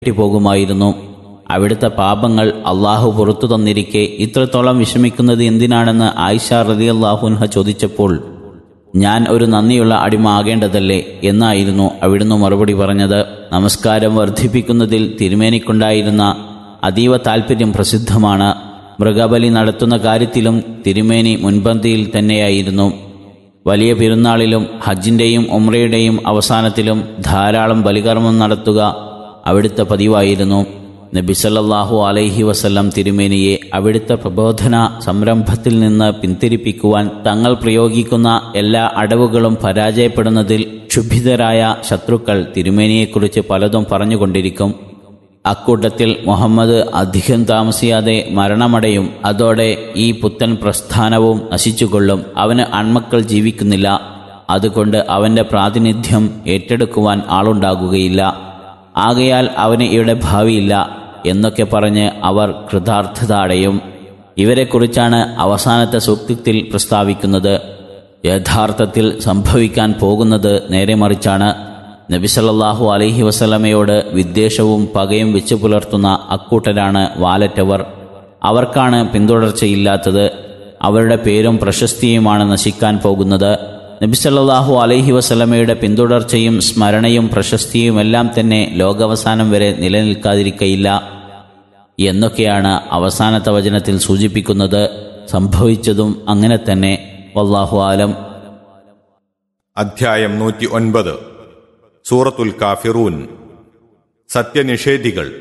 പോകുമായിരുന്നു അവിടുത്തെ പാപങ്ങൾ അള്ളാഹു പുറത്തു തന്നിരിക്കെ ഇത്രത്തോളം വിഷമിക്കുന്നത് എന്തിനാണെന്ന് ആയിഷ റതി അള്ളാഹുൻഹ ചോദിച്ചപ്പോൾ ഞാൻ ഒരു നന്ദിയുള്ള അടിമ ആകേണ്ടതല്ലേ എന്നായിരുന്നു അവിടുന്ന് മറുപടി പറഞ്ഞത് നമസ്കാരം വർദ്ധിപ്പിക്കുന്നതിൽ തിരുമേനിക്കുണ്ടായിരുന്ന അതീവ താൽപ്പര്യം പ്രസിദ്ധമാണ് മൃഗബലി നടത്തുന്ന കാര്യത്തിലും തിരുമേനി മുൻപന്തിയിൽ തന്നെയായിരുന്നു വലിയ പെരുന്നാളിലും ഹജ്ജിൻ്റെയും ഉമ്രയുടെയും അവസാനത്തിലും ധാരാളം ബലികർമ്മം നടത്തുക അവിടുത്തെ പതിവായിരുന്നു നബി സല്ലല്ലാഹു അലൈഹി വസല്ലം തിരുമേനിയെ അവിടുത്തെ പ്രബോധന സംരംഭത്തിൽ നിന്ന് പിന്തിരിപ്പിക്കുവാൻ തങ്ങൾ പ്രയോഗിക്കുന്ന എല്ലാ അടവുകളും പരാജയപ്പെടുന്നതിൽ ക്ഷുഭിതരായ ശത്രുക്കൾ തിരുമേനിയെക്കുറിച്ച് പലതും പറഞ്ഞുകൊണ്ടിരിക്കും അക്കൂട്ടത്തിൽ മുഹമ്മദ് അധികം താമസിയാതെ മരണമടയും അതോടെ ഈ പുത്തൻ പ്രസ്ഥാനവും നശിച്ചുകൊള്ളും അവന് അൺമക്കൾ ജീവിക്കുന്നില്ല അതുകൊണ്ട് അവന്റെ പ്രാതിനിധ്യം ഏറ്റെടുക്കുവാൻ ആളുണ്ടാകുകയില്ല ആകയാൽ അവന് ഇവിടെ ഭാവിയില്ല എന്നൊക്കെ പറഞ്ഞ് അവർ കൃതാർത്ഥത അടയും ഇവരെക്കുറിച്ചാണ് അവസാനത്തെ സൂക്തത്തിൽ പ്രസ്താവിക്കുന്നത് യഥാർത്ഥത്തിൽ സംഭവിക്കാൻ പോകുന്നത് നേരെ മറിച്ചാണ് നബിസല്ലാഹു അലൈഹി വസല്ലമയോട് വിദ്വേഷവും പകയും വെച്ചു പുലർത്തുന്ന അക്കൂട്ടരാണ് വാലറ്റവർ അവർക്കാണ് പിന്തുടർച്ചയില്ലാത്തത് അവരുടെ പേരും പ്രശസ്തിയുമാണ് നശിക്കാൻ പോകുന്നത് നബിസല്ലാഹു അലൈഹി വസല്ലമയുടെ പിന്തുടർച്ചയും സ്മരണയും പ്രശസ്തിയുമെല്ലാം തന്നെ ലോകാവസാനം വരെ നിലനിൽക്കാതിരിക്കയില്ല എന്നൊക്കെയാണ് അവസാനത്തെ വചനത്തിൽ സൂചിപ്പിക്കുന്നത് സംഭവിച്ചതും അങ്ങനെ തന്നെ വല്ലാഹു ആലം അധ്യായം നൂറ്റി ഒൻപത് സൂറത്തുൽ കാഫിറൂൻ സത്യനിഷേധികൾ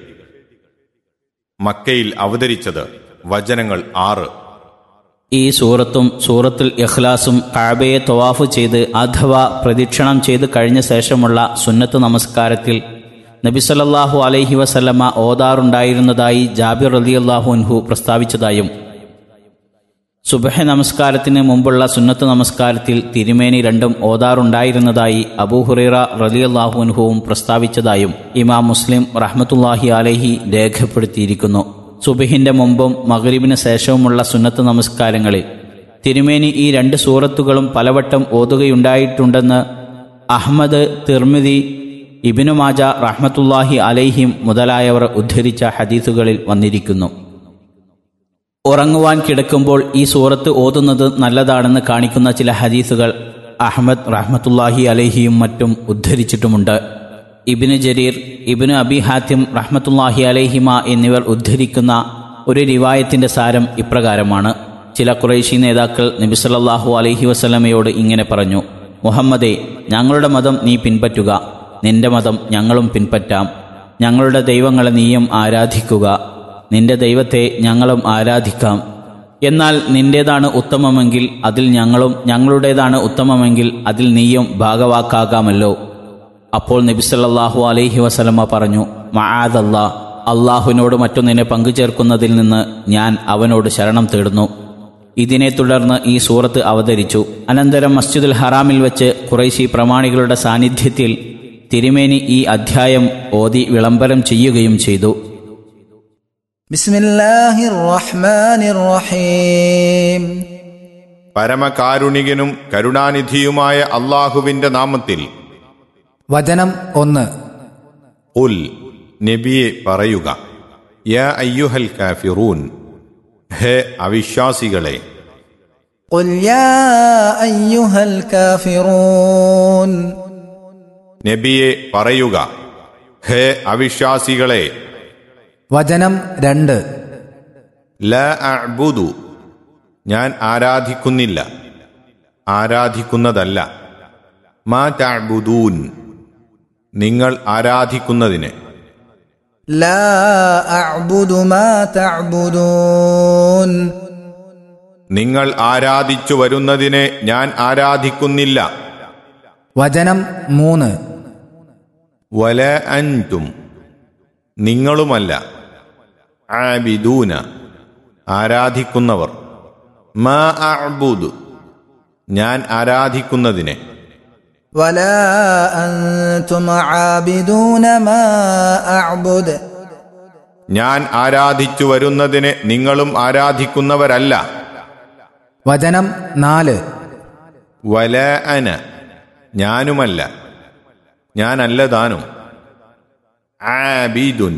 മക്കയിൽ അവതരിച്ചത് വചനങ്ങൾ ആറ് ഈ സൂറത്തും സൂറത്തുൽ ഇഖ്ലാസും കാബയെ തവാഫ് ചെയ്ത് അഥവാ പ്രദക്ഷിണം ചെയ്ത് കഴിഞ്ഞ ശേഷമുള്ള സുന്നത്ത് നമസ്കാരത്തിൽ നബി സല്ലല്ലാഹു അലൈഹി വസല്ലമ ഓതാറുണ്ടായിരുന്നതായി ജാബിർ റളിയല്ലാഹുൻഹു പ്രസ്താവിച്ചതായും സുബഹ നമസ്കാരത്തിന് മുമ്പുള്ള സുന്നത്ത് നമസ്കാരത്തിൽ തിരുമേനി രണ്ടും ഓതാറുണ്ടായിരുന്നതായി അബൂഹുറൈറ റലിയല്ലാഹുൻഹുവും പ്രസ്താവിച്ചതായും ഇമാം മുസ്ലിം റഹ്മത്തുല്ലാഹി അലൈഹി രേഖപ്പെടുത്തിയിരിക്കുന്നു സുബഹിന്റെ മുമ്പും മഗ്രിബിന് ശേഷവുമുള്ള സുന്നത്ത് നമസ്കാരങ്ങളിൽ തിരുമേനി ഈ രണ്ട് സൂറത്തുകളും പലവട്ടം ഓതുകയുണ്ടായിട്ടുണ്ടെന്ന് അഹ്മദ് തിർമിതി ഇബിനു മാജ റഹ്മത്തുല്ലാഹി അലൈഹിം മുതലായവർ ഉദ്ധരിച്ച ഹദീസുകളിൽ വന്നിരിക്കുന്നു ഉറങ്ങുവാൻ കിടക്കുമ്പോൾ ഈ സൂറത്ത് ഓതുന്നത് നല്ലതാണെന്ന് കാണിക്കുന്ന ചില ഹദീസുകൾ അഹമ്മദ് റഹ്മത്തുല്ലാഹി അലഹിയും മറ്റും ഉദ്ധരിച്ചിട്ടുമുണ്ട് ഇബിന് ജരീർ ഇബിന് അബി ഹാത്തിം റഹ്മത്തുല്ലാഹി അലഹിമ എന്നിവർ ഉദ്ധരിക്കുന്ന ഒരു റിവായത്തിന്റെ സാരം ഇപ്രകാരമാണ് ചില കുറേശി നേതാക്കൾ നബിസല്ലാഹു അലൈഹി വസ്ലമയോട് ഇങ്ങനെ പറഞ്ഞു മുഹമ്മദേ ഞങ്ങളുടെ മതം നീ പിൻപറ്റുക നിന്റെ മതം ഞങ്ങളും പിൻപറ്റാം ഞങ്ങളുടെ ദൈവങ്ങളെ നീയും ആരാധിക്കുക നിന്റെ ദൈവത്തെ ഞങ്ങളും ആരാധിക്കാം എന്നാൽ നിന്റേതാണ് ഉത്തമമെങ്കിൽ അതിൽ ഞങ്ങളും ഞങ്ങളുടേതാണ് ഉത്തമമെങ്കിൽ അതിൽ നീയും ഭാഗവാക്കാകാമല്ലോ അപ്പോൾ നബിസല്ലാഹു അലൈഹി വസലമ പറഞ്ഞു മആദല്ലാ അള്ളാഹുവിനോട് മറ്റൊന്നിനെ പങ്കുചേർക്കുന്നതിൽ നിന്ന് ഞാൻ അവനോട് ശരണം തേടുന്നു ഇതിനെ തുടർന്ന് ഈ സൂറത്ത് അവതരിച്ചു അനന്തരം മസ്ജിദുൽ ഹറാമിൽ വെച്ച് കുറേശി പ്രമാണികളുടെ സാന്നിധ്യത്തിൽ തിരുമേനി ഈ അധ്യായം ഓതി വിളംബരം ചെയ്യുകയും ചെയ്തു بسم الله الرحمن الرحيم പരമകാരുണികനും കരുണാനിധിയുമായ അള്ളാഹുവിന്റെ നാമത്തിൽ വചനം ഒന്ന് ഉൽ നബിയെ പറയുക യാ അയ്യുഹൽ കാഫിറൂൻ ഹേ അവിശ്വാസികളെ قل يا أيها الكافرون നബിയെ പറയുക ഹേ അവിശ്വാസികളെ വചനം രണ്ട് ല അഅ്ബുദു ഞാൻ ആരാധിക്കുന്നില്ല ആരാധിക്കുന്നതല്ല മാ തഅ്ബുദൂൻ നിങ്ങൾ ആരാധിക്കുന്നതിന് لا أعبد ما تعبدون നിങ്ങൾ ആരാധിച്ചു വരുന്നതിനെ ഞാൻ ആരാധിക്കുന്നില്ല വചനം മൂന്ന് വല അൻതും നിങ്ങളുമല്ല ആബിദൂന ആരാധിക്കുന്നവർ മാ അഅ്ബുദു ഞാൻ ആരാധിക്കുന്നതിനെ ولا أنتم عابدون ما أعبد ഞാൻ ആരാധിച്ചു വരുന്നതിനെ നിങ്ങളും ആരാധിക്കുന്നവരല്ല വചനം നാല് വല അന ഞാനുമല്ല ഞാനല്ല താനും ആബിദുൻ